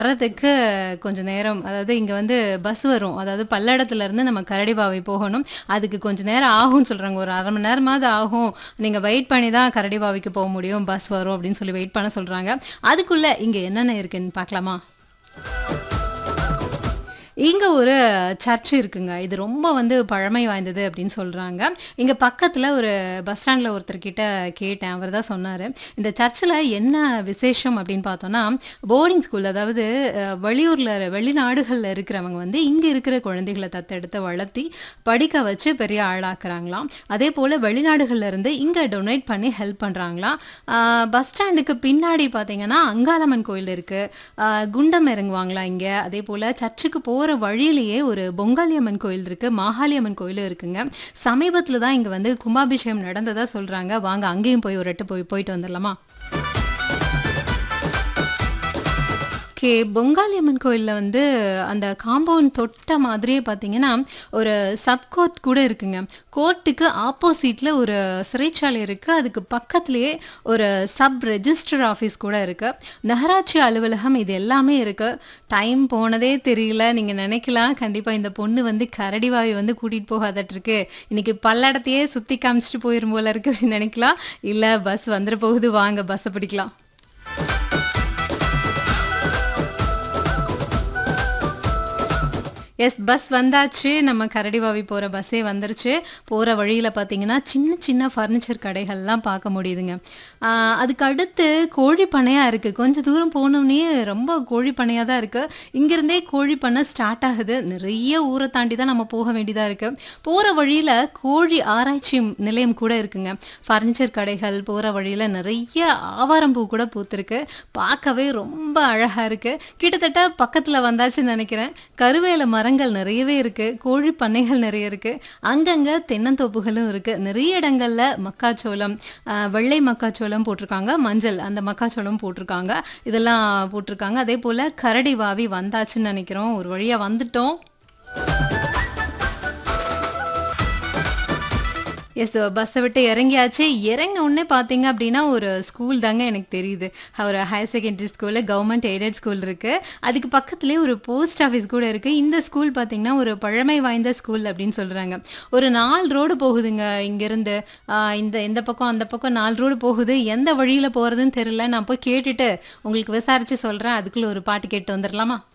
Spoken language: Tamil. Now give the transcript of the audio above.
வர்றதுக்கு கொஞ்சம் நேரம் அதாவது இங்க வந்து பஸ் வரும். அதாவது பல்லடத்துல இருந்து நம்ம கரடிபாவை போகணும். அதுக்கு கொஞ்சம் நேரம் ஆகும்னு சொல்றாங்க. ஒரு 1/2 மணி நேரமாவது ஆகும். நீங்க வெயிட் பண்ணி தான் கரடிபாவைக்கு போ முடியும். பஸ் வரும் அப்படின்னு சொல்லி வெயிட் பண்ண சொல்றாங்க. அதுக்குள்ள இங்க என்னென்ன இருக்குன்னு பார்க்கலாமா? இங்க ஒரு சர்ச் இருக்குங்க. இது ரொம்ப வந்து பழமை வாய்ந்தது அப்படின்னு சொல்றாங்க. இங்க பக்கத்துல ஒரு பஸ் ஸ்டாண்ட்ல ஒருத்தர்கிட்ட கேட்டேன். அவர் தான் சொன்னாரு. இந்த சர்ச்சில என்ன விசேஷம் அப்படின்னு பார்த்தோம்னா, போர்டிங் ஸ்கூல் அதாவது அ வெளியூர்ல வெளிநாடுகள்ல இருக்கிறவங்க வந்து இங்க இருக்கிற குழந்தைகள தத்தெடுத்து வளர்த்தி, படிக்க வச்சு பெரிய ஆளாக்குறாங்களாம். அதேபோல வெளிநாடுகள்ல இருந்து இங்க டொனேட் பண்ணி ஹெல்ப் பண்றாங்களாம். ஆ பஸ் ஸ்டாண்டுக்கு பின்னாடி பார்த்தீங்கன்னா, அங்காளம்மன் கோயில் இருக்கு. அ குண்டம் இறங்குவாங்களாம் இங்க. அதேபோல சர்ச்சுக்கு போற வழியிலேயே ஒரு பொங்காளியம்மன் கோயில் இருக்கு. மாகாளியம்மன் கோயிலும் இருக்குங்க. சமீபத்தில தான் இங்க வந்து கும்பாபிஷேகம் நடந்ததா சொல்றாங்க. வாங்க அங்கேயும் போய் ஒரு எட்டு போய் போயிட்டு வந்துரலாமா? ஓகே. பொங்காளியம்மன் கோயில்ல வந்து அந்த காம்பவுண்ட் தொட்ட மாதிரியே பார்த்தீங்கன்னா, ஒரு சப் கோர்ட் கூட இருக்குங்க. கோர்ட்டுக்கு ஆப்போசிட்ல ஒரு சிறைச்சாலை இருக்கு. அதுக்கு பக்கத்திலேயே ஒரு சப் ரெஜிஸ்டர் ஆஃபீஸ் கூட இருக்கு. நகராட்சி அலுவலகம் இது எல்லாமே இருக்கு. டைம் போனதே தெரியல. நீங்க நினைக்கலாம், கண்டிப்பா இந்த பொண்ணு வந்து கரடிவாய் வந்து கூட்டிட்டு போகாதாட்டிருக்கு. இன்னைக்கு பல்லடத்தையே சுத்தி காமிச்சுட்டு போயிரும் போல இருக்கு அப்படின்னு நினைக்கலாம். இல்ல பஸ் வந்துற போகுது. வாங்க பஸ்ஸ பிடிக்கலாம். எஸ் பஸ் வந்தாச்சு. நம்ம கரடிவாவி போற பஸ்ஸே வந்துருச்சு. போற வழியில பார்த்தீங்கன்னா, சின்ன சின்ன ஃபர்னிச்சர் கடைகள்லாம் பார்க்க முடியுதுங்க. ஆ அதுக்கு அடுத்து கோழி பண்ணையா இருக்கு. கொஞ்சம் தூரம் போனோனே ரொம்ப கோழி பண்ணையா தான் இருக்கு. இங்கிருந்தே கோழி பண்ணை ஸ்டார்ட் ஆகுது. நிறைய ஊர தாண்டி தான் நம்ம போக வேண்டியதா இருக்கு. போற வழியில கோழி ஆராய்ச்சி நிலையம் கூட இருக்குங்க. ஃபர்னிச்சர் கடைகள் போற வழியில நிறைய ஆவாரம்பூ கூட பூத்திருக்கு. பார்க்கவே ரொம்ப அழகா இருக்கு. கிட்டத்தட்ட பக்கத்துல வந்தாச்சுன்னு நினைக்கிறேன். கருவேல மரங்கள் நிறையவே இருக்கு. கோழி பண்ணைகள் நிறைய இருக்கு. அங்கங்க தென்னந்தோப்புகளும் இருக்கு. நிறைய இடங்கள்ல மக்காச்சோளம், அ வெள்ளை மக்காச்சோளம் போட்டிருக்காங்க. மஞ்சள் அந்த மக்காச்சோளம் போட்டிருக்காங்க. இதெல்லாம் போட்டிருக்காங்க. அதேபோல கரடிவாவி வந்தாச்சுன்னு நினைக்கிறோம். ஒரு வழியா வந்துட்டோம். எஸ் பஸ்ஸ விட்டு இறங்கியாச்சு. இறங்கின உடனே பார்த்தீங்க அப்படின்னா, ஒரு ஸ்கூல் தாங்க எனக்கு தெரியுது. ஒரு higher secondary school government aided school இருக்கு. அதுக்கு பக்கத்திலேயே ஒரு போஸ்ட் ஆஃபீஸ் கூட இருக்கு. இந்த ஸ்கூல் பார்த்தீங்கன்னா, ஒரு பழமை வாய்ந்த ஸ்கூல் அப்படின்னு சொல்றாங்க. ஒரு 4 ரோடு போகுதுங்க இங்கேருந்து. ஆ இந்த இந்த பக்கம், அந்த பக்கம் 4 ரோடு போகுது. எந்த வழியில போறதுன்னு தெரியல. நான் போய் கேட்டுட்டு உங்களுக்கு விசாரிச்சு சொல்றேன். அதுக்குள்ள ஒரு பாட்டு கேட்டு வந்துரலாமா?